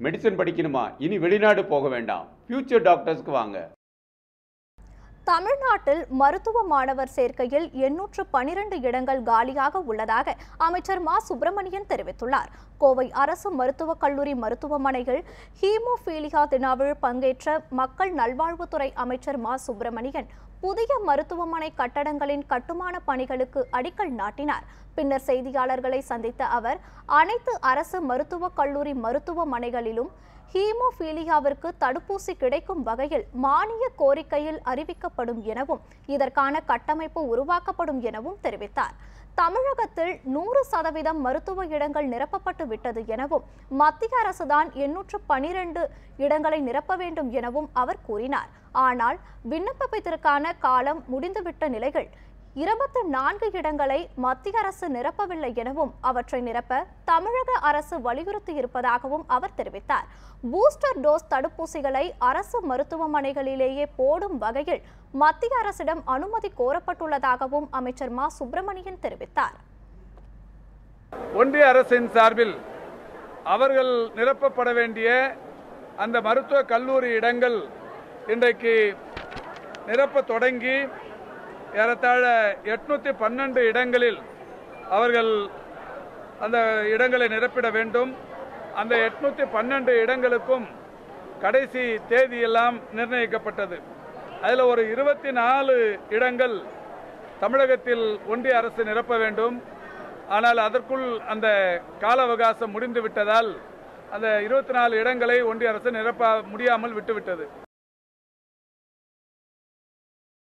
medicine படிக்கணுமா இனி வெளிநாடு போக வேண்டாம் ஃபியூச்சர் டாக்டர்ஸ்க்கு வாங்க தமிழ்நாட்டில் மருத்துவ மாணவர் சேர்க்கையில் எண்ணூற்று பனிரெண்டு இடங்கள் காலியாக உள்ளதாக அமைச்சர் மா சுப்பிரமணியன் தெரிவித்துள்ளார் கோவை அரசு மருத்துவக் கல்லூரி மருத்துவமனையில் ஹீமோபீலியா தினாவில் பங்கேற்ற மக்கள் நல்வாழ்வுத்துறை அமைச்சர் மா சுப்பிரமணியன் புதிய மருத்துவமனை கட்டடங்களின் கட்டுமான பணிகளுக்கு அடிக்கல் நாட்டினார் பின்னர் செய்தியாளர்களை சந்தித்த அவர் அனைத்து அரசு மருத்துவக் கல்லூரி மருத்துவமனைகளிலும் ஹீமோபீலியாவிற்கு தடுப்பூசி கிடைக்கும் வகையில் மானிய கோரிக்கையில் அறிவிக்கப்படும் எனவும் இதற்கான கட்டமைப்பு உருவாக்கப்படும் எனவும் தெரிவித்தார் தமிழகத்தில் நூறு சதவீதம் மருத்துவ இடங்கள் நிரப்பப்பட்டு விட்டது எனவும் மத்திய அரசுதான் எண்ணூற்று பனிரெண்டு இடங்களை நிரப்ப வேண்டும் எனவும் அவர் கூறினார் ஆனால் விண்ணப்பத்திற்கான காலம் முடிந்துவிட்ட நிலையில் இருபத்து நான்கு இடங்களை மத்திய அரசு நிரப்பவில்லை எனவும் அவற்றை நிரப்ப தமிழக அரசு வலியுறுத்தி இருப்பதாகவும் அவர் தெரிவித்தார் பூஸ்டர் டோஸ் தடுப்பூசிகளை அரசு மருத்துவமனைகளிலேயே போடும் வகையில் மத்திய அரசிடம் அனுமதி கோரப்பட்டுள்ளதாகவும் அமைச்சர் மா சுப்பிரமணியன் தெரிவித்தார் ஒன்றிய அரசின் சார்பில் அவர்கள் நிரப்பப்பட வேண்டிய அந்த மருத்துவ கல்லூரி இடங்கள் இன்றைக்கு நிரப்ப தொடங்கி ஏறத்தாழ எட்நூத்தி பன்னெண்டு இடங்களில் அவர்கள் அந்த இடங்களை நிரப்பிட வேண்டும் அந்த எட்நூத்தி பன்னெண்டு இடங்களுக்கும் கடைசி தேதியெல்லாம் நிர்ணயிக்கப்பட்டது அதில் ஒரு இருபத்தி நாலு இடங்கள் தமிழகத்தில் ஒன்றிய அரசு நிரப்ப வேண்டும் ஆனால் அதற்குள் அந்த கால அவகாசம் முடிந்து விட்டதால் அந்த இருபத்தி நாலு இடங்களை ஒன்றிய அரசு நிரப்ப முடியாமல் விட்டுவிட்டது